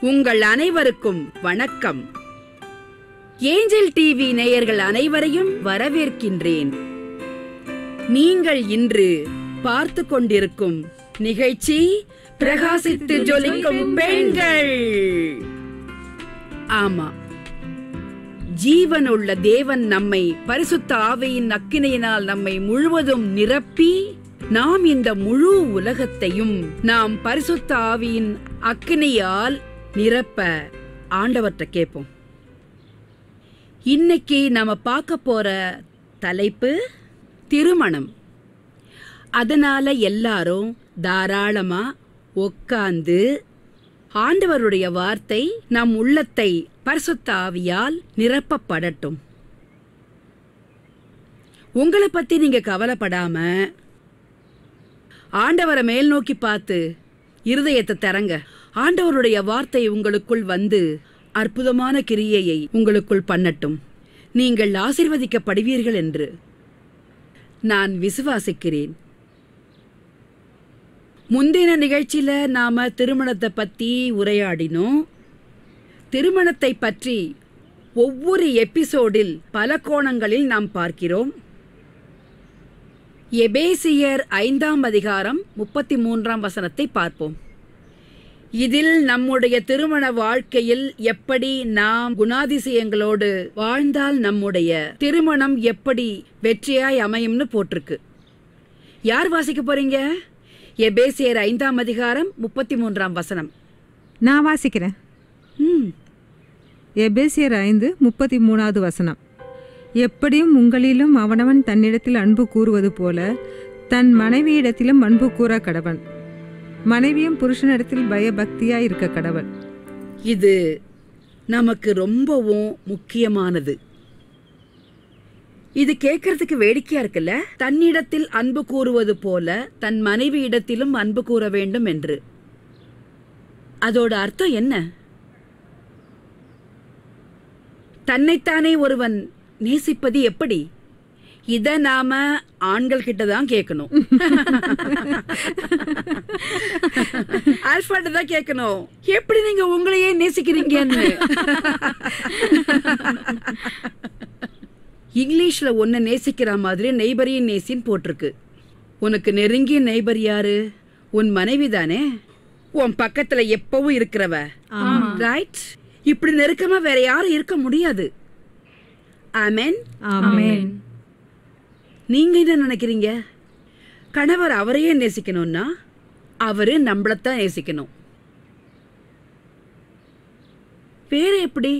உங்கள் அனைவருக்கும் வணக்கம் ஏஞ்சல் டிவி நேயர்கள் அனைவரையும் வரவேற்கின்றேன் நீங்கள் இன்று பார்த்து கொண்டிருக்கும் நிகழ்ச்சி பிரகாசித்து ஜொலிக்கும் பெண்கள் ஆமா ஜீவனுள்ள தேவன் நம்மை பரிசுத்த ஆவியின் அக்கினையினால் நம்மை முழுவதும் நிரப்பி நாம் இந்த முழு உலகத்தையும் நாம் பரிசுத்த ஆவியின் அக்கினியால் நிரப்ப ஆண்டவர்கிட்ட கேட்போம் இன்னைக்கு நாம பார்க்க போற தலைப்பு திருமணம் அதனால எல்லாரும் தாராளமா உட்கார்ந்து ஆண்டவருடைய வார்த்தை நம் உள்ளத்தை பரிசுத்த ஆவியால் நிரப்பப்படட்டும் உங்களை பத்தி நீங்க கவலைப்படாம ஆண்டவரை மேல் நோக்கி பார்த்து இருதயத்தை தரங்க ஆண்டவருடைய வார்த்தை உங்களுக்குள் வந்து அற்புதமான கிரியையை உங்களுக்குள் பண்ணட்டும் நீங்கள் ஆசிர்வதிக்கப்படுவீர்கள் என்று நான் விசுவாசிக்கிறேன் முந்தின நிகழ்ச்சியில நாம திருமணத்தை பத்தி உரையாடினோம் திருமணத்தை பற்றி ஒவ்வொரு எபிசோடில் பல கோணங்களில் நாம் பார்க்கிறோம் எபேசியர் ஐந்தாம் அதிகாரம் முப்பத்தி மூன்றாம் வசனத்தை பார்ப்போம் இதில் நம்முடைய திருமண வாழ்க்கையில் எப்படி நாம் குணாதிசயங்களோடு வாழ்ந்தால் நம்முடைய திருமணம் எப்படி வெற்றியாய் அமையும்னு போட்டிருக்கு யார் வாசிக்க போறீங்க எபேசியர் ஐந்தாம் அதிகாரம் முப்பத்தி மூன்றாம் வசனம் நான் வாசிக்கிறேன் ம் எபேசியர் ஐந்து முப்பத்தி மூணாவது வசனம் எப்படியும் உங்களிலும் அவனவன் தன்னிடத்தில் அன்பு கூறுவது போல தன் மனைவியிடத்திலும் அன்பு கூற கடவன் மனைவியும் புருஷனிடத்தில் பயபக்தியாய் இருக்க கடவன் இது நமக்கு ரொம்பவும் முக்கியமானது இது கேட்கறதுக்கு வேடிக்கையா இருக்குல்ல தன்னிடத்தில் அன்பு கூறுவது போல தன் மனைவி இடத்திலும் அன்பு கூற வேண்டும் என்று அதோட அர்த்தம் என்ன தன்னைத்தானே ஒருவன் நேசிப்பது எப்படி இத நாம ஆண்கள் கிட்ட தான் கேட்கணும் ஆல்பாட்ட தான் கேட்கணும் எப்படி நீங்க உங்களையே நேசிக்கிறீங்கன்னு இங்கிலீஷ்ல ஒன்ன நேசிக்கிற மாதிரி நெய்பரையும் நேசின்னு போட்டிருக்கு உனக்கு நெருங்கிய நெய்பர் யாரு உன் மனைவி தானே உன் பக்கத்துல எப்பவும் இருக்கிறவ ரைட் இப்படி நெருக்கமா வேற யாரும் இருக்க முடியாது ஆமென் ஆமென் நீங்க என்ன நினைக்கிறீங்க கணவர் அவரையே நேசிக்கணும்னா அவரு நம்மளத்தான் நேசிக்கணும் வேற எப்படி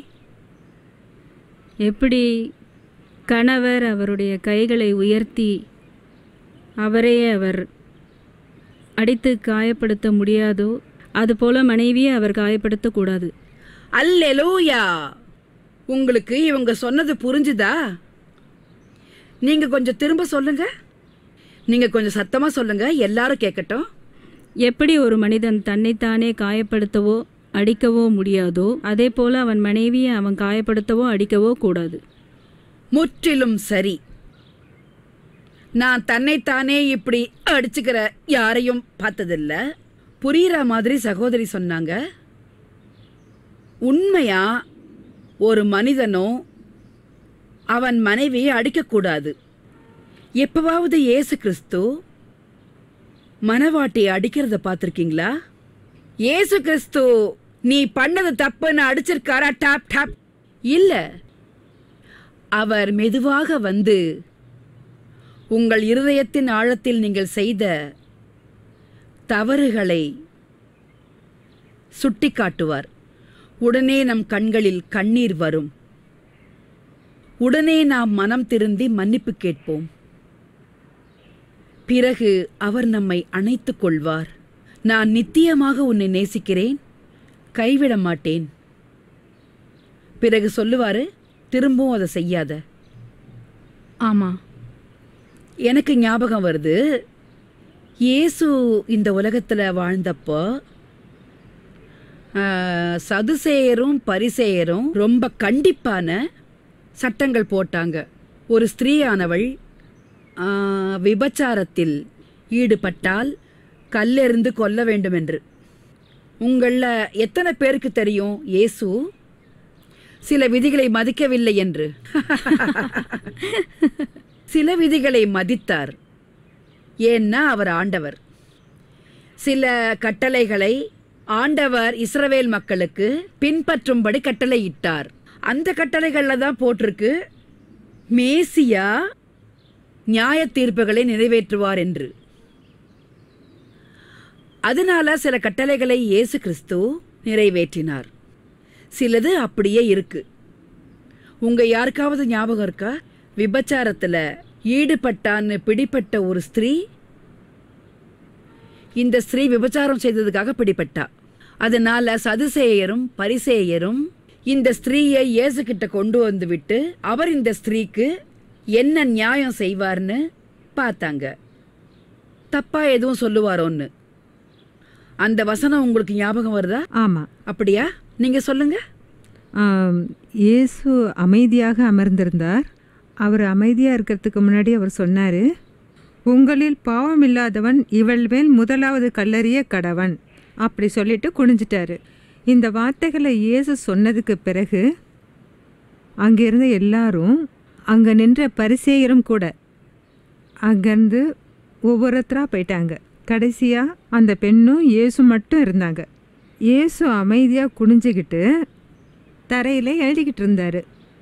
எப்படி கணவர் அவருடைய கைகளை உயர்த்தி அவரையே அவர் அடித்து காயப்படுத்த முடியாதோ அதுபோல மனைவியை அவர் காயப்படுத்தக்கூடாது அல்லேலூயா உங்களுக்கு இவங்க சொன்னது புரிஞ்சுதா நீங்க கொஞ்சம் திரும்ப சொல்லுங்க நீங்க கொஞ்சம் சத்தமா சொல்லுங்க எல்லாரும் கேட்கட்டும் எப்படி ஒரு மனிதன் தன்னைத்தானே காயப்படுத்தவோ அடிக்கவோ முடியாதோ அதே போல அவன் மனைவியை அவன் காயப்படுத்தவோ அடிக்கவோ கூடாது முற்றிலும் சரி நான் தன்னைத்தானே இப்படி அடிச்சுக்கிற யாரையும் பார்த்ததில்ல புரியுற மாதிரி சகோதரி சொன்னாங்க உண்மையா ஒரு மனிதனோ அவன் மனைவியை அடிக்கக்கூடாது எப்பவாவது இயேசு கிறிஸ்து மனவாட்டியை அடிக்கிறத பார்த்துருக்கீங்களா இயேசு கிறிஸ்து நீ பண்ணது தப்புன்னு அடிச்சிருக்காரா டாப் டாப் இல்ல அவர் மெதுவாக வந்து உங்கள் இருதயத்தின் ஆழத்தில் நீங்கள் செய்த தவறுகளை சுட்டிக்காட்டுவார் உடனே நம் கண்களில் கண்ணீர் வரும் உடனே நாம் மனம் திருந்தி மன்னிப்பு கேட்போம் பிறகு அவர் நம்மை அணைத்துக் கொள்வார் நான் நித்தியமாக உன்னை நேசிக்கிறேன் கைவிட மாட்டேன் பிறகு சொல்லுவாரு திரும்பவும் அதை செய்யாத ஆமா எனக்கு ஞாபகம் வருது இயேசு இந்த உலகத்தில் வாழ்ந்தப்போ ஆ, சதுசேயரும் பரிசேயரும் ரொம்ப கண்டிப்பான சட்டங்கள் போட்டாங்க ஒரு ஸ்திரீயானவள் ஆ, விபச்சாரத்தில் ஈடுபட்டால் கல்லெறிந்து கொல்ல வேண்டும் என்று உங்கள எத்தனை பேருக்கு தெரியும் இயேசு சில விதிகளை மதிக்கவில்லை என்று சில விதிகளை மதித்தார் ஏன்னா அவர் ஆண்டவர் சில கட்டளைகளை ஆண்டவர் இஸ்ரவேல் மக்களுக்கு பின்பற்றும்படி கட்டளையிட்டார் அந்த கட்டளைகள்ல தான் போட்டிருக்கு மேசியா நியாய தீர்ப்புகளை நிறைவேற்றுவார் என்று அதனால சில கட்டளைகளை இயேசு கிறிஸ்து நிறைவேற்றினார் சிலது அப்படியே இருக்கு உங்க யாருக்காவது ஞாபகம் இருக்கா விபச்சாரத்துல ஈடுபட்டான்னு பிடிப்பட்ட ஒரு ஸ்திரீ இந்த ஸ்திரீ விபச்சாரம் செய்ததுக்காக பிடிபட்டா அதனால சதுசேயரும் பரிசேயரும் இந்த ஸ்திரீயை இயேசு கிட்ட கொண்டு வந்து விட்டு அவர் இந்த ஸ்திரீக்கு என்ன நியாயம் செய்வார்னு பார்த்தாங்க தப்பா எதுவும் சொல்லுவாரோன்னு அந்த வசனம் உங்களுக்கு ஞாபகம் வருதா ஆமாம் அப்படியா நீங்க சொல்லுங்க ஆம், இயேசு அமைதியாக அமர்ந்திருந்தார் அவர் அமைதியாக இருக்கிறதுக்கு முன்னாடி அவர் சொன்னார் உங்களில் பாவம் இல்லாதவன் இவள் மேல் முதலாவது கல்லறிய கடவன் அப்படி சொல்லிட்டு குனிஞ்சிட்டாரு இந்த வார்த்தைகளை இயேசு சொன்னதுக்கு பிறகு அங்கிருந்த எல்லாரும் அங்கே நின்ற பரிசேயரும் கூட அங்கேருந்து ஒவ்வொருத்தராக போயிட்டாங்க கடைசியாக அந்த பெண்ணும் இயேசு மட்டும் இருந்தாங்க இயேசு அமைதியாக குனிஞ்சுக்கிட்டு தரையில் எழுதிக்கிட்டு இருந்தார்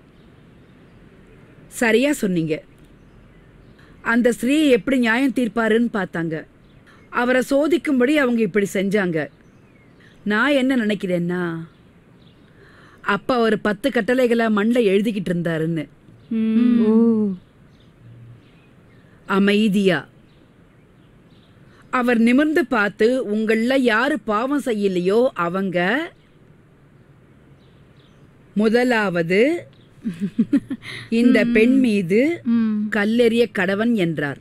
சரியா சொன்னீங்க அந்த ஸ்திரீ எப்படி நியாயம் தீர்ப்பாருன்னு பார்த்தாங்க அவரை சோதிக்கும்படி அவங்க இப்படி செஞ்சாங்க நான் என்ன நினைக்கிறேன்னா அப்ப அவர் பத்து கட்டளைகளை மண்ணில் எழுதிக்கிட்டு இருந்தாருன்னு ம். ஓ அமைதியா அவர் நிமிர்ந்து பார்த்து உங்கள யாரு பாவம் செய்யலையோ அவங்க முதலாவது இந்த பெண் மீது ம் கல்லெறிய கடவன் என்றார்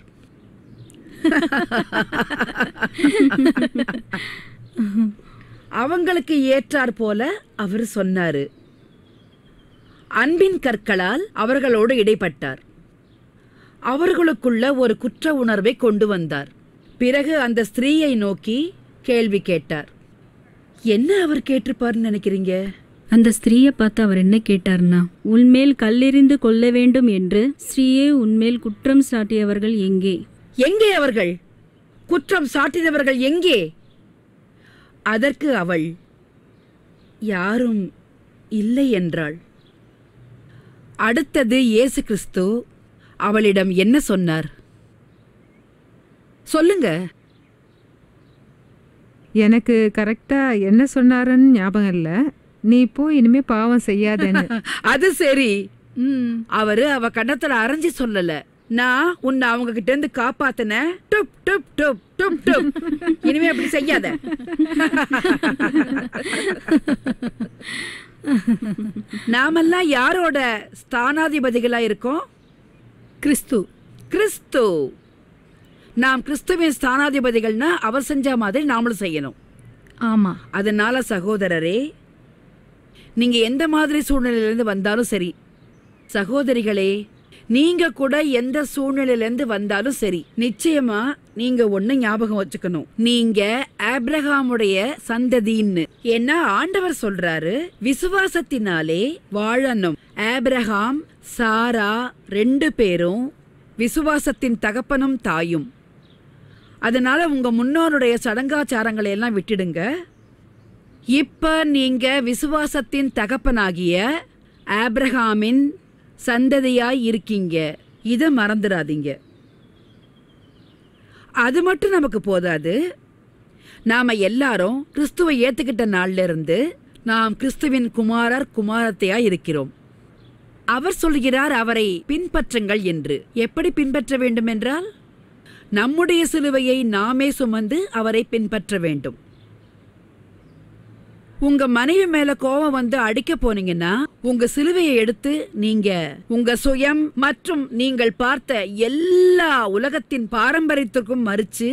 அவங்களுக்கு ஏற்றார் போல அவர் சொன்னாரு அன்பின் கற்களால் அவர்களோடு இடைப்பட்டார் அவர்களுக்குள்ள ஒரு குற்ற உணர்வை கொண்டு வந்தார் பிறகு அந்த ஸ்திரீயை நோக்கி கேள்வி கேட்டார் என்ன அவர் கேட்டிருப்பார்னு நினைக்கிறீங்க அந்த ஸ்திரீயை பார்த்து அவர் என்ன கேட்டார்னா உன்மேல் கல்லெறிந்து கொள்ள வேண்டும் என்று ஸ்ரீயே உன்மேல் குற்றம் சாட்டியவர்கள் எங்கே எங்கே அவர்கள் குற்றம் சாட்டினவர்கள் எங்கே அதற்கு அவள் யாரும் இல்லை என்றாள் அடுத்தது இயேசு கிறிஸ்து அவளிடம் என்ன சொன்னார் சொல்லுங்க எனக்கு கரெக்டாக என்ன சொன்னாருன்னு ஞாபகம் இல்லை நீ போய் இனிமே பாவம் செய்யாதேன்னு அது சரி ம் அவரு அவ கன்னத்துல அரைஞ்சு சொல்லல நான் உன்னை அவங்க கிட்ட இருந்து காப்பாத்தினேன் டுப் டுப் டுப் டுப் டுப் இனிமே அப்படி செய்யாத நாமெல்லாம் யாரோட ஸ்தானாதிபதிகளா இருக்கோம் கிறிஸ்து கிறிஸ்து நாம் கிறிஸ்துவின் ஸ்தானாதிபதிகள்னா அவர் செஞ்ச மாதிரி நாமளும் செய்யணும் ஆமா அதனால சகோதரரே நீங்க எந்த மாதிரி சூழ்நிலையிலேருந்து வந்தாலும் சரி சகோதரிகளே நீங்க கூட எந்த சூழ்நிலையிலேருந்து வந்தாலும் சரி நிச்சயமா நீங்க ஒண்ணு ஞாபகம் வச்சுக்கணும் நீங்க ஆப்ரஹாமுடைய சந்ததின்னு ஏன்னா ஆண்டவர் சொல்றாரு விசுவாசத்தினாலே வாழணும் ஆப்ரஹாம் சாரா ரெண்டு பேரும் விசுவாசத்தின் தகப்பனும் தாயும் அதனால உங்க முன்னோருடைய சடங்காச்சாரங்களை எல்லாம் விட்டுடுங்க இப்ப நீங்க விசுவாசத்தின் தகப்பனாகிய ஆப்ரஹாமின் சந்ததியாய் இருக்கீங்க இதை மறந்துடாதீங்க அது மட்டும் நமக்கு போதாது நாம எல்லாரும் கிறிஸ்துவை ஏத்துக்கிட்ட நாள்ல இருந்து நாம் கிறிஸ்துவின் குமாரர் குமாரத்தையா இருக்கிறோம் அவர் சொல்கிறார் அவரை பின்பற்றுங்கள் என்று எப்படி பின்பற்ற வேண்டும் என்றால் நம்முடைய சிலுவையை நாமே சுமந்து அவரை பின்பற்ற வேண்டும் உங்க மனைவி மேல கோபம் வந்து அடிக்க போனீங்கன்னா உங்க சிலுவையை எடுத்து நீங்க உங்க சுயம் மற்றும் நீங்கள் பார்த்த எல்லா உலகத்தின் பாரம்பரியத்திற்கும் மறிச்சு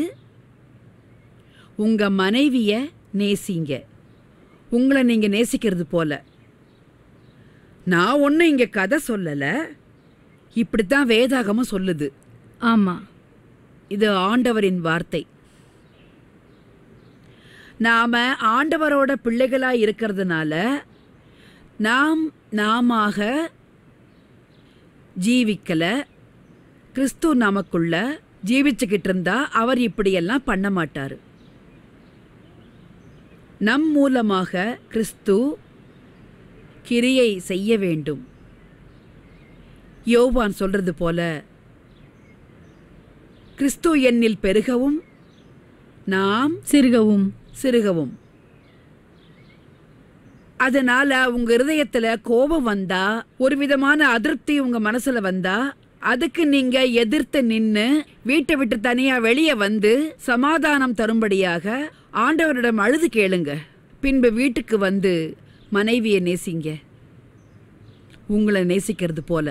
உங்க மனைவிய நேசிங்க உங்களை நீங்க நேசிக்கிறது போல நான் ஒன்றும் இங்க கதை சொல்லல இப்படித்தான் வேதாகமும் சொல்லுது ஆமா இது ஆண்டவரின் வார்த்தை நாம ஆண்டவரோட பிள்ளைகளா இருக்கிறதுனால நாம் நாமாக ஜீவிக்கல கிறிஸ்து நமக்குள்ள ஜீவிச்சுக்கிட்டு இருந்தா அவர் இப்படியெல்லாம் பண்ண மாட்டாரு நம் மூலமாக கிறிஸ்து கிரியை செய்ய வேண்டும் யோவான் சொல்றது போல கிறிஸ்து என்னில் பெருகவும் நாம் சிறுகவும் சிறுகவும் அதனால உங்க இருதயத்துல கோபம் வந்தா ஒரு விதமான அதிருப்தி உங்க மனசுல வந்தா அதுக்கு நீங்க எதிர்த்து நின்னு வீட்டை விட்டு தனியா வெளியே வந்து சமாதானம் தரும்படியாக ஆண்டவரிடம் அழுது கேளுங்க பின்பு வீட்டுக்கு வந்து மனைவியை நேசிங்க உங்களை நேசிக்கிறது போல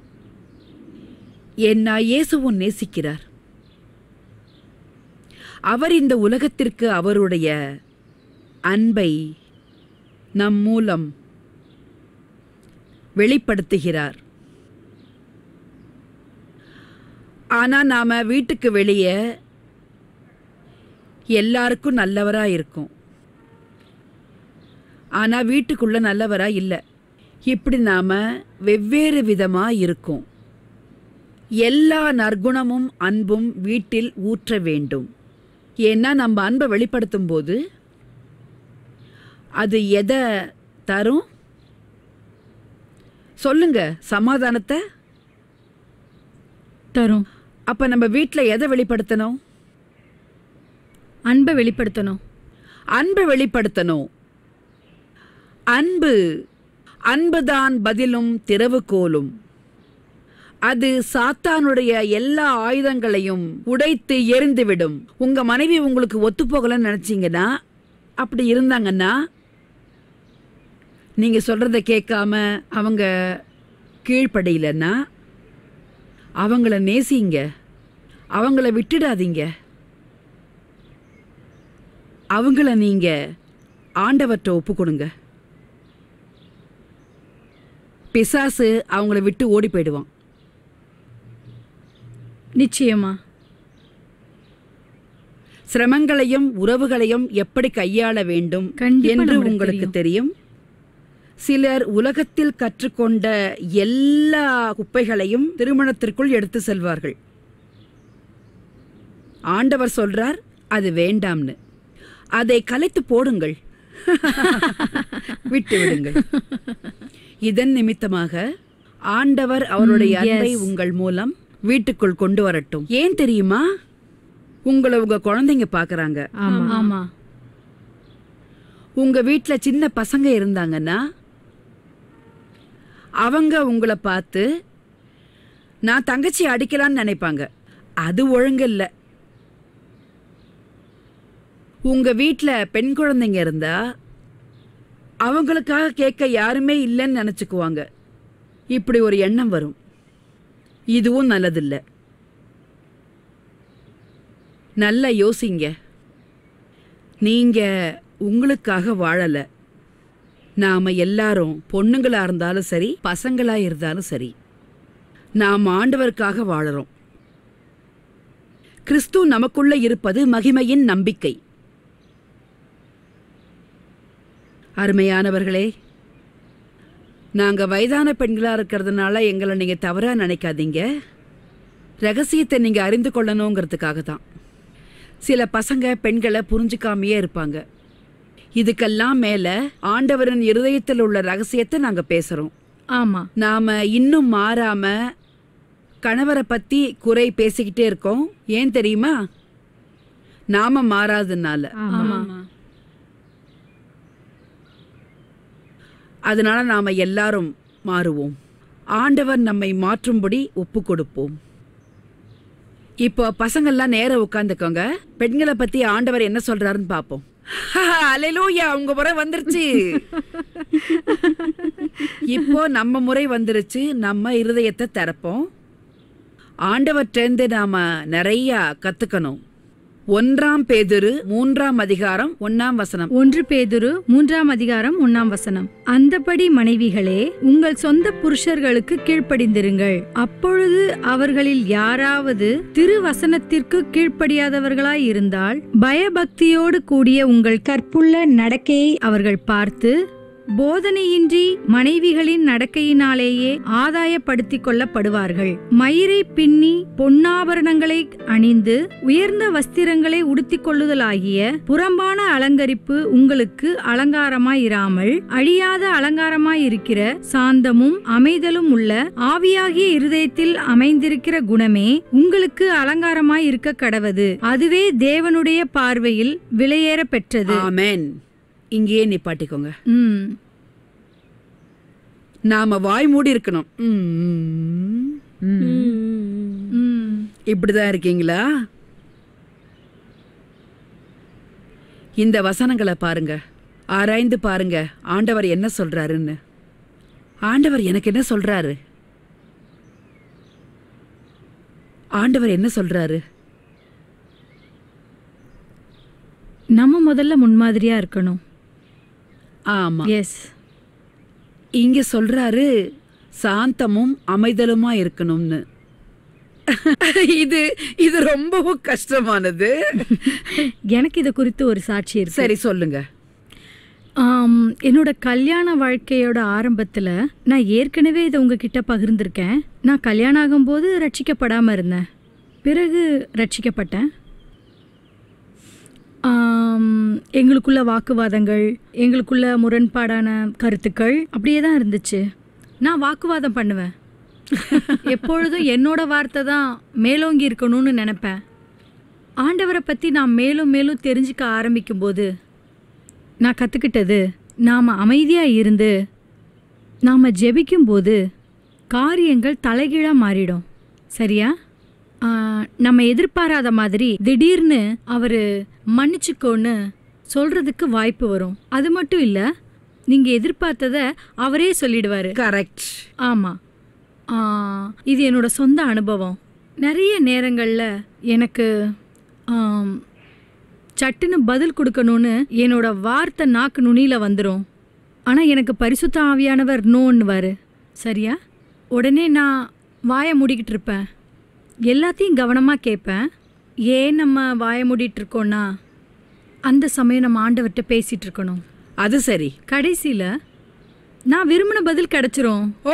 என்ன இயேசுவும் நேசிக்கிறார் அவர் இந்த உலகத்திற்கு அவருடைய அன்பை நம் மூலம் வெளிப்படுத்துகிறார் ஆனா நாம வீட்டுக்கு வெளியே எல்லாருக்கும் நல்லவரா இருக்கும் ஆனா வீட்டுக்குள்ள நல்லவரா இல்லை இப்படி நாம வெவ்வேறு விதமா இருக்கும் எல்லா நற்குணமும் அன்பும் வீட்டில் ஊற்ற வேண்டும் ஏன்னா நம்ம அன்பை வெளிப்படுத்தும் போது அது எதை தரும் சொல்லுங்க சமாதானத்தை தரும் அப்ப நம்ம வீட்டில் எதை வெளிப்படுத்தணும் அன்பை வெளிப்படுத்தணும் அன்பை வெளிப்படுத்தணும் அன்பு அன்புதான் பதிலும் திறவுகோலும் அது சாத்தானுடைய எல்லா ஆயுதங்களையும் உடைத்து எரிந்துவிடும் உங்க மனைவி உங்களுக்கு ஒத்து போகலன்னு நினைச்சீங்கன்னா அப்படி இருந்தாங்கன்னா நீங்க சொல்றத கேட்காம அவங்க கீழ்ப்படையிலன்னா அவங்கள நேசிங்க அவங்கள விட்டுடாதீங்க அவங்கள நீங்க ஆண்டவர்கிட்ட ஒப்பு கொடுங்க பிசாசு அவங்கள விட்டு ஓடி போயிடுவான் நிச்சயமா சிரமங்களையும் உறவுகளையும் எப்படி கையாள வேண்டும் கண்டிப்பா என்று நம்மளுக்கு உங்களுக்கு தெரியும் சிலர் உலகத்தில் கற்றுக்கொண்ட எல்லா குப்பைகளையும் திருமணத்திற்குள் எடுத்து செல்வார்கள் ஆண்டவர் சொல்றார் அது வேண்டாம்னு அதை கலைத்து போடுங்கள் விட்டு விடுங்கள் இதன் நிமித்தமாக ஆண்டவர் அவருடைய அன்பை உங்கள் மூலம் வீட்டுக்குள் கொண்டு வரட்டும் ஏன் தெரியுமா உங்களை உங்க குழந்தைங்க பார்க்கறாங்க ஆமா உங்க வீட்ல சின்ன பசங்க இருந்தாங்கன்னா அவங்க உங்களை பார்த்து நான் தங்கச்சி அடிக்கலான்னு நினைப்பாங்க அது ஒழுங்கில்ல உங்க வீட்ல பெண் குழந்தைங்க இருந்தா அவங்களுக்காக கேட்க யாருமே இல்லைன்னு நினைச்சுக்குவாங்க இப்படி ஒரு எண்ணம் வரும் இதுவும் நல்லதில்லை நல்லா யோசிங்க நீங்க உங்களுக்காக வாழல நாம எல்லாரும் பொண்ணுங்களா இருந்தாலும் சரி பசங்களா இருந்தாலும் சரி நாம் ஆண்டவருக்காக வாழறோம் கிறிஸ்து நமக்குள்ள இருப்பது மகிமையின் நம்பிக்கை அருமையானவர்களே நாங்க வயதான பெண்களா இருக்கிறதுனால எங்களை நீங்க தவறா நினைக்காதீங்க ரகசியத்தை நீங்க அறிந்து கொள்ளணுங்கிறதுக்காக தான் சில பசங்க பெண்களை புரிஞ்சுக்காமையே இருப்பாங்க இதுக்கெல்லாம் மேல ஆண்டவரின் இருதயத்தில் உள்ள ரகசியத்தை நாங்க பேசுறோம் ஆமா நாம இன்னும் மாறாம கணவரை பத்தி குறை பேசிக்கிட்டே இருக்கோம் ஏன் தெரியுமா நாம மாறாதனால ஆமா அதனால நாம எல்லாரும் மாறுவோம் ஆண்டவர் நம்மை மாற்றும்படி ஒப்பு கொடுப்போம் இப்போ பசங்கள்லாம் நேரா உட்காந்துக்கோங்க பெண்களை பத்தி ஆண்டவர் என்ன சொல்றாருன்னு பார்ப்போம் அலையிலூயா உங்க முறை வந்துருச்சு இப்போ நம்ம முறை வந்துருச்சு நம்ம இருதயத்தை திறப்போம் ஆண்டவர்கிட்டேருந்து நாம நிறைய கத்துக்கணும் ஒன்றாம் பேதுரு மூன்றாம் அதிகாரம் ஒன்னாம் வசனம் ஒன்று பேதுரு மூன்றாம் அதிகாரம் ஒன்னாம் வசனம் அந்தபடி மனைவிகளே உங்கள் சொந்த புருஷர்களுக்கு கீழ்ப்படிந்திருங்கள் அப்பொழுது அவர்களில் யாராவது திருவசனத்திற்கு கீழ்ப்படியாதவர்களாய் இருந்தால் பயபக்தியோடு கூடிய உங்கள் கற்புள்ள நடக்கையை அவர்கள் பார்த்து போதனையின்றி மனைவிகளின் நடக்கையினாலேயே ஆதாயப்படுத்திக் கொள்ளப்படுவார்கள் மயிரை பின்னி பொன்னாபரணங்களை அணிந்து உயர்ந்த வஸ்திரங்களை உடுத்திக் கொள்ளுதலாகிய புறம்பான அலங்கரிப்பு உங்களுக்கு அலங்காரமாயிராமல் அழியாத அலங்காரமாயிருக்கிற சாந்தமும் அமைதலும் உள்ள ஆவியாகிய இருதயத்தில் அமைந்திருக்கிற குணமே உங்களுக்கு அலங்காரமாய் இருக்க கடவது அதுவே தேவனுடைய பார்வையில் விலையேற பெற்றது ஆமென் இங்கேயே நிப்பாட்டிக்கோங்க ம் நாம வாய் மூடி இருக்கணும் ம். ம் இப்படிதான் இருக்கீங்களா இந்த வசனங்களை பாருங்க ஆராய்ந்து பாருங்க ஆண்டவர் என்ன சொல்றாருன்னு ஆண்டவர் எனக்கு என்ன சொல்றாரு ஆண்டவர் என்ன சொல்றாரு நம்ம முதல்ல முன்மாதிரியா இருக்கணும் ஆமா எஸ் இங்க சொல்றாரு சாந்தமும் அமைதலுமா இருக்கணும்னு இது இது ரொம்பவும் கஷ்டமானது எனக்கு இதை குறித்து ஒரு சாட்சி இருக்கு சரி சொல்லுங்க ஆம், என்னோட கல்யாண வாழ்க்கையோட ஆரம்பத்தில் நான் ஏற்கனவே இதை உங்ககிட்ட பகிர்ந்திருக்கேன் நான் கல்யாணம் ஆகும்போது ரட்சிக்கப்படாமல் இருந்தேன் பிறகு ரட்சிக்கப்பட்டேன் ஆம், எங்களுக்குள்ள வாக்குவாதங்கள் எங்களுக்குள்ள முரண்பாடான கருத்துக்கள் அப்படியே தான் இருந்துச்சு நான் வாக்குவாதம் பண்ணுவேன் எப்பொழுதும் என்னோட வார்த்தை தான் மேலோங்கி இருக்கணும்னு நினைப்பேன் ஆண்டவரை பற்றி நான் மேலும் மேலும் தெரிஞ்சுக்க ஆரம்பிக்கும்போது நான் கற்றுக்கிட்டது நாம் அமைதியாக இருந்து நாம் ஜெபிக்கும்போது காரியங்கள் தலைகீழாக மாறிடும் சரியா ஆ, நம்ம எதிர்பாராத மாதிரி திடீர்னு அவர் மன்னிச்சுக்கோன்னு சொல்கிறதுக்கு வாய்ப்பு வரும் அது மட்டும் இல்லை நீங்கள் எதிர்பார்த்ததை அவரே சொல்லிடுவார் கரெக்ட் ஆமாம் இது என்னோட சொந்த அனுபவம் நிறைய நேரங்களில் எனக்கு ஆம், சட்டுன்னு பதில் கொடுக்கணும்னு என்னோட வார்த்தை நாக்கு நுனியில் வந்துடும் ஆனால் எனக்கு பரிசுத்த ஆவியானவர் நோன்னுவார் சரியா உடனே நான் வாயை மூடிக்கிட்டு இருப்பேன் எல்லாத்தையும் கவனமாக கேட்பேன் ஏன் நம்ம வாயை மூடிட்டு இருக்கோன்னா அந்த சமயம் நம்ம ஆண்டவர்கிட்ட பேசிகிட்டு இருக்கணும் அது சரி கடைசியில் நான் விரும்பின பதில் கிடைச்சிரும் ஓ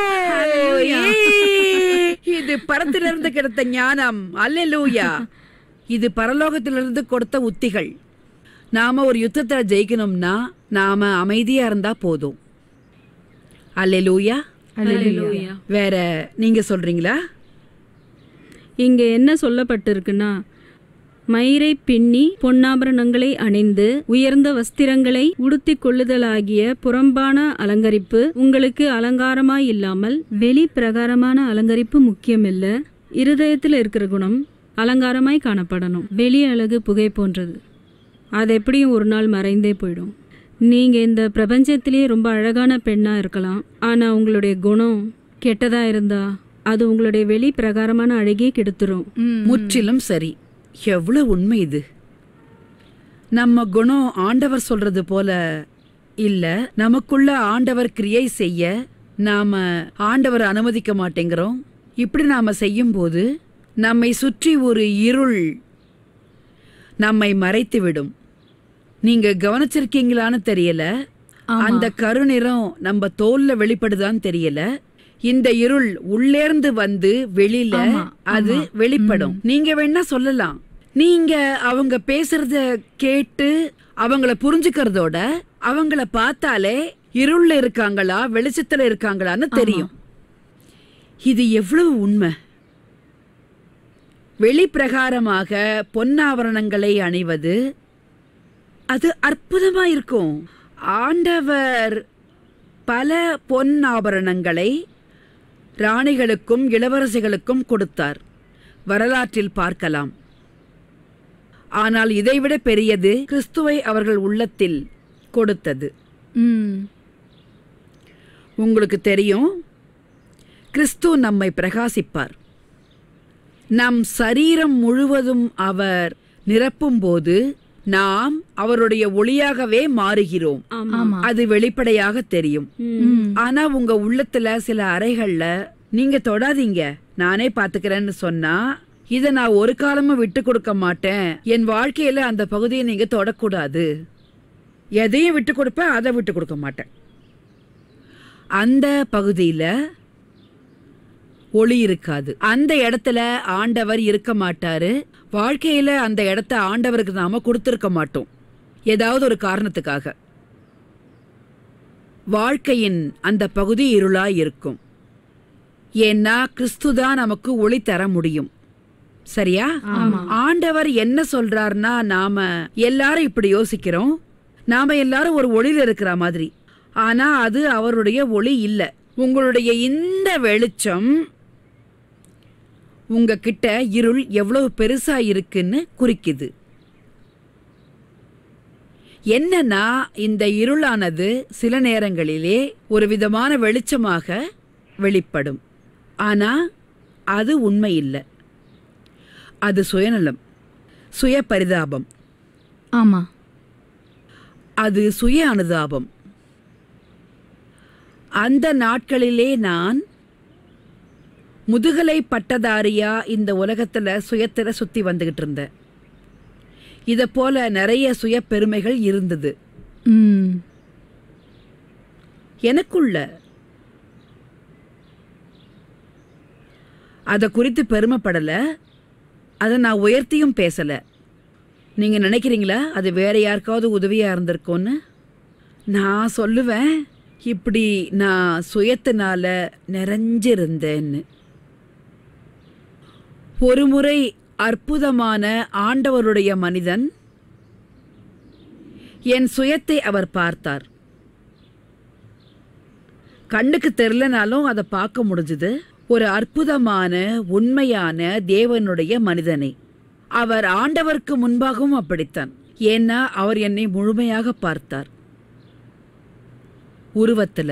ஏய், இது பரத்திலிருந்து கிடைத்த ஞானம் அல்லேலூயா இது பரலோகத்திலிருந்து கொடுத்த உத்திகள் நாம ஒரு யுத்தத்தை ஜெயிக்கணும்னா நாம அமைதியா இருந்தா போதும் அல்லேலூயா அல்லேலூயா. வேற நீங்க சொல்றீங்களா இங்கே என்ன சொல்லப்பட்டிருக்குன்னா மயிரை பின்னி பொன்னாபரணங்களை அணிந்து உயர்ந்த வஸ்திரங்களை உடுத்திக் கொள்ளுதலாகிய புறம்பான அலங்கரிப்பு உங்களுக்கு அலங்காரமாய் இல்லாமல் வெளி பிரகாரமான அலங்கரிப்பு முக்கியமில்ல இருதயத்தில் இருக்கிற குணம் அலங்காரமாய் காணப்படணும் வெளி அழகு புகை போன்றது அது எப்படியும் ஒரு நாள் மறைந்தே போயிடும் நீங்கள் இந்த பிரபஞ்சத்திலேயே ரொம்ப அழகான பெண்ணாக இருக்கலாம் ஆனால் உங்களுடைய குணம் கெட்டதாக இருந்தா அது உங்களுடைய வெளி பிரகாரமான அழகே கெடுத்துரும் முற்றிலும் சரி எவ்வளவு உண்மை இது நம்ம குணம் ஆண்டவர் சொல்றது போல இல்ல நமக்குள்ள ஆண்டவர் கிரியை செய்ய நாம ஆண்டவர் அனுமதிக்க மாட்டேங்கிறோம் இப்படி நாம செய்யும்போது நம்மை சுற்றி ஒரு இருள் நம்மை மறைத்து விடும் நீங்க கவனிச்சிருக்கீங்களான்னு தெரியல அந்த கருநிறம் நம்ம தோல்ல வெளிப்படுதான்னு தெரியல இந்த இருள் உள்ளேர்ந்து வந்து வெளியில அது வெளிப்படும் நீங்க வேணா சொல்லலாம் நீங்க அவங்க பேசுறத கேட்டு அவங்கள புரிஞ்சுக்கிறதோட அவங்கள பார்த்தாலே இருள்ல இருக்காங்களா வெளிச்சத்துல இருக்காங்களான்னு தெரியும் இது எவ்வளவு உண்மை வெளிப்பிரகாரமாக பொன்னாபரணங்களை அணிவது அது அற்புதமா இருக்கும் ஆண்டவர் பல பொன் ஆபரணங்களை ராணிகளுக்கும் இளவரசிகளுக்கும் கொடுத்தார் வரலாற்றில் பார்க்கலாம் ஆனால் இதைவிட பெரியது கிறிஸ்துவை அவர்கள் உள்ளத்தில் கொடுத்தது ம் உங்களுக்கு தெரியும் கிறிஸ்து நம்மை பிரகாசிப்பார் நம் சரீரம் முழுவதும் அவர் நிரப்பும் போது நாம் அவருடைய ஒளியாகவே மாறுகிறோம் ஆமா அது வெளிப்படையாக தெரியும் ம். ஆனா உங்க உள்ளத்துல சில அறைகள்ல நீங்க தொடாதீங்க நானே பாத்துக்கிறேன்னு சொன்னா இத நான் ஒரு காலமும் விட்டு கொடுக்க மாட்டேன் என் வாழ்க்கையில அந்த பகுதியை நீங்க தொடக்கூடாது எதையும் விட்டு கொடுப்பேன் அதை விட்டு கொடுக்க மாட்டேன் அந்த பகுதியில ஒளி இருக்காது அந்த இடத்துல ஆண்டவர் இருக்க மாட்டாரு வாழ்க்கையில அந்த இடத்த ஆண்டவருக்கு நாம கொடுத்திருக்க மாட்டோம் ஏதாவது ஒரு காரணத்துக்காக வாழ்க்கையின் அந்த பகுதி இருளாய் இருக்கும் ஏன்னா கிறிஸ்து தான் நமக்கு ஒளி தர முடியும் சரியா ஆண்டவர் என்ன சொல்றாருன்னா நாம எல்லாரும் இப்படி யோசிக்கிறோம் நாம எல்லாரும் ஒரு ஒளியில இருக்கிற மாதிரி ஆனா அது அவருடைய ஒளி இல்ல உங்களுடைய இந்த வெளிச்சம் உங்ககிட்ட இருள் எவ்வளவு பெருசா இருக்குன்னு குறிக்குது என்னன்னா இந்த இருளானது சில நேரங்களிலே ஒரு விதமான வெளிச்சமாக வெளிப்படும் ஆனா அது உண்மை இல்லை அது சுயநலம் சுய பரிதாபம் ஆமா அது சுய அனுதாபம் அந்த நாட்களிலே நான் முதுகலை பட்டதாரியா இந்த உலகத்துல சுயத்துல சுத்தி வந்துகிட்டு இருந்தேன் இத போல நிறைய சுய பெருமைகள் இருந்தது ம் எனக்குள்ள அதை குறித்து பெருமைப்படல அதை நான் உயர்த்தியும் பேசல நீங்க நினைக்கிறீங்களா அது வேற யாருக்காவது உதவியா இருந்திருக்கும்னு நான் சொல்லுவேன் இப்படி நான் சுயத்தினால நிறைஞ்சிருந்தேன்னு ஒரு முறை அற்புதமான ஆண்டவருடைய மனிதன் என் சுயத்தை அவர் பார்த்தார் கண்ணுக்கு தெரிலனாலும் அதை பார்க்க முடிஞ்சுது ஒரு அற்புதமான உண்மையான தேவனுடைய மனிதனை அவர் ஆண்டவருக்கு முன்பாகவும் அப்படித்தான் ஏன்னா அவர் என்னை முழுமையாக பார்த்தார் உருவத்துல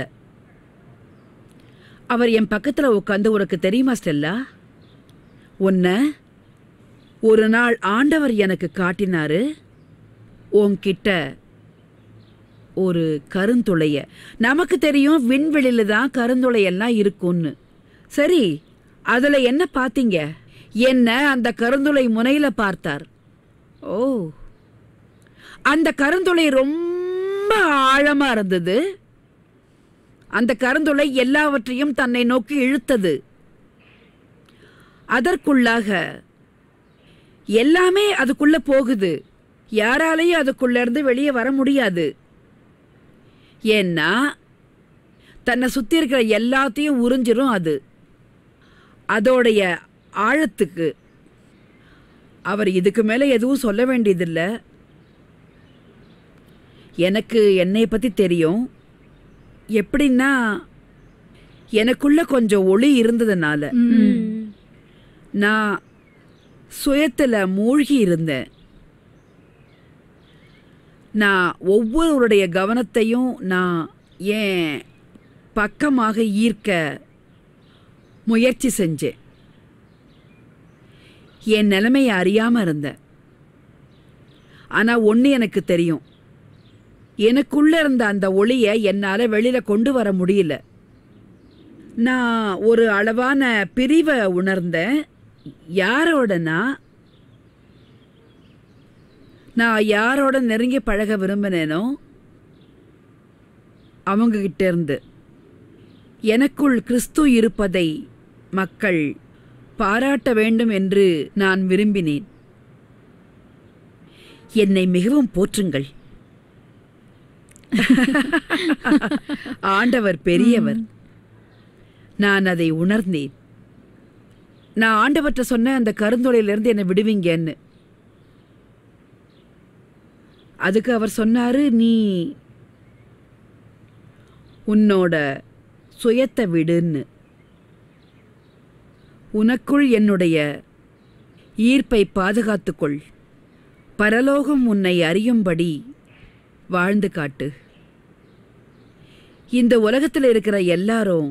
அவர் என் பக்கத்துல உட்காந்து உனக்கு தெரியுமா ஸ்டெல்லா உன்ன ஒரு நாள் ஆண்டவர் எனக்கு காட்டினாரு உன்கிட்ட ஒரு கருந்துளைய நமக்கு தெரியும் விண்வெளியில தான் கருந்துளையெல்லாம் இருக்கும்னு சரி அதுல என்ன பார்த்தீங்க என்ன அந்த கருந்துளை முனையில பார்த்தார் ஓ அந்த கருந்துளை ரொம்ப ஆழமா இருந்தது அந்த கருந்துளை எல்லாவற்றையும் தன்னை நோக்கி இழுத்தது அதற்குள்ளாக எல்லாமே அதுக்குள்ள போகுது யாராலையும் அதுக்குள்ள இருந்து வெளியே வர முடியாது ஏன்னா தன்னை சுத்தி இருக்கிற எல்லாத்தையும் உறிஞ்சிரும் அது அதோடைய ஆழத்துக்கு அவர் இதுக்கு மேல எதுவும் சொல்ல வேண்டியதில்லை எனக்கு என்னை பத்தி தெரியும் எப்படின்னா எனக்குள்ள கொஞ்சம் ஒளி இருந்ததுனால நான் சுயத்துல மூழ்கி இருந்தேன் நான் ஒவ்வொருவருடைய கவனத்தையும் நான் ஏன் பக்கமாக ஈர்க்க முயற்சி செஞ்சேன் என் நிலைமையை அறியாம இருந்தேன் ஆனா ஒண்ணு எனக்கு தெரியும் எனக்குள்ள இருந்த அந்த ஒளியை என்னால வெளியில கொண்டு வர முடியல நான் ஒரு அளவான பிரிவை உணர்ந்தேன் யாரோடனா நான் யாரோட நெருங்கி பழக விரும்பினேனோ அவங்க கிட்ட இருந்து எனக்குள் கிறிஸ்து இருப்பதை மக்கள் பாராட்ட வேண்டும் என்று நான் விரும்பினேன் என்னை மிகவும் போற்றுங்கள் ஆண்டவர் பெரியவர் நான் அதை உணர்ந்தேன் நான் ஆண்டவர்கிட்ட சொன்ன அந்த கருந்தொலையிலிருந்து என்னை விடுவீங்கன்னு அதுக்கு அவர் சொன்னாரு நீ உன்னோட சுயத்தை விடுன்னு உனக்குள் என்னுடைய ஈர்ப்பை பாதுகாத்துக்கொள் பரலோகம் உன்னை அறியும்படி வாழ்ந்து காட்டு இந்த உலகத்தில் இருக்கிற எல்லாரும்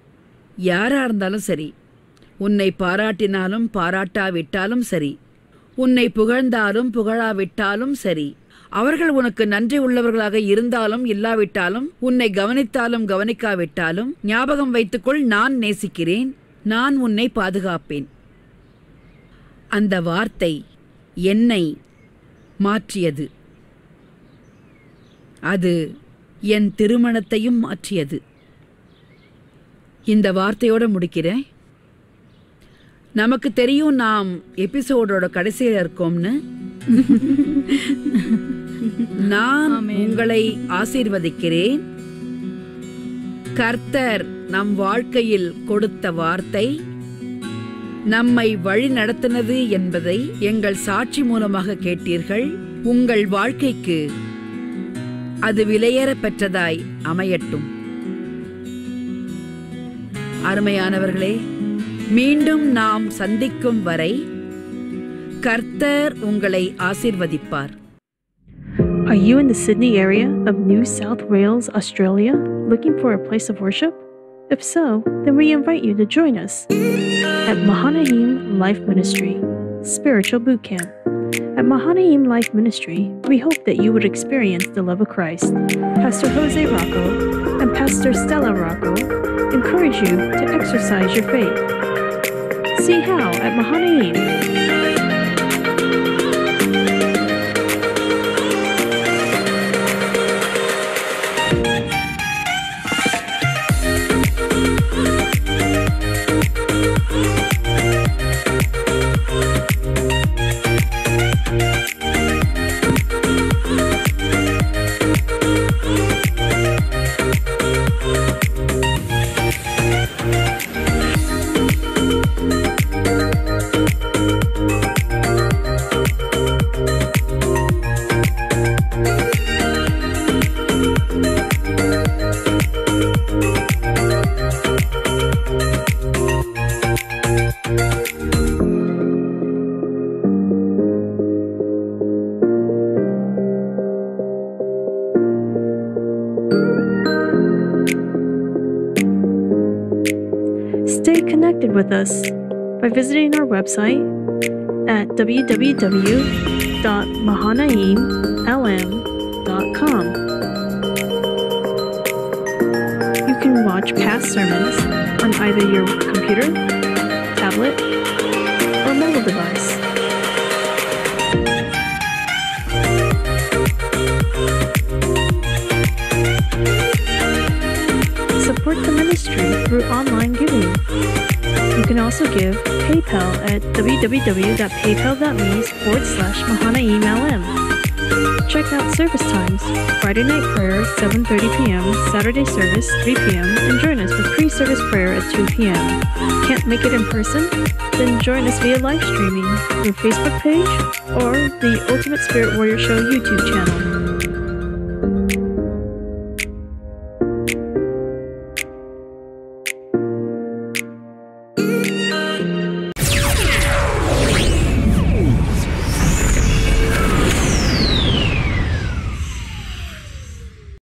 யாரா இருந்தாலும் சரி உன்னை பாராட்டினாலும் பாராட்டாவிட்டாலும் சரி உன்னை புகழ்ந்தாலும் புகழாவிட்டாலும் சரி அவர்கள் உனக்கு நன்றி உள்ளவர்களாக இருந்தாலும் இல்லாவிட்டாலும் உன்னை கவனித்தாலும் கவனிக்காவிட்டாலும் ஞாபகம் வைத்துக்கொள் நான் நேசிக்கிறேன் நான் உன்னை பாதுகாப்பேன் அந்த வார்த்தை என்னை மாற்றியது அது என் திருமணத்தையும் மாற்றியது இந்த வார்த்தையோட முடிக்கிறேன் நமக்கு தெரியும் நாம் எபிசோடோட கடைசியில் இருக்கோம்னு நான் உங்களை ஆசீர்வதிக்கிறேன் கர்த்தர் நம் வாழ்க்கையில் கொடுத்த வார்த்தை நம்மை வழி நடத்தினது என்பதை எங்கள் சாட்சி மூலமாக கேட்டீர்கள் உங்கள் வாழ்க்கைக்கு அது விலையேற பெற்றதாய் அமையட்டும் அருமையானவர்களே மீண்டும் நாம் சந்திக்கும் வரை கர்த்தர் உங்களை ஆசீர்வதிப்பார் Are you in the Sydney area of New South Wales, Australia, looking for a place of worship? If so, then we invite you to join us at Mahanaim Life Ministry Spiritual Boot Camp. At Mahanaim Life Ministry, we hope that you would experience the love of Christ. Pastor Jose Rocco and Pastor Stella Rocco encourage you to exercise your faith. See how at Mahanaim. Stay connected with us by visiting our website at www.mahanaimlm.com. You can watch past sermons on either your computer, tablet, or mobile device. Support the ministry through online giving. You can also give PayPal at www.paypal.me forward slash MahanaEMLM. Check out service times. Friday night prayer 7.30 p.m., Saturday service 3 p.m., and join us for pre-service prayer at 2 p.m. Can't make it in person? Then join us via live streaming through Facebook page or the Ultimate Spirit Warrior Show YouTube channel.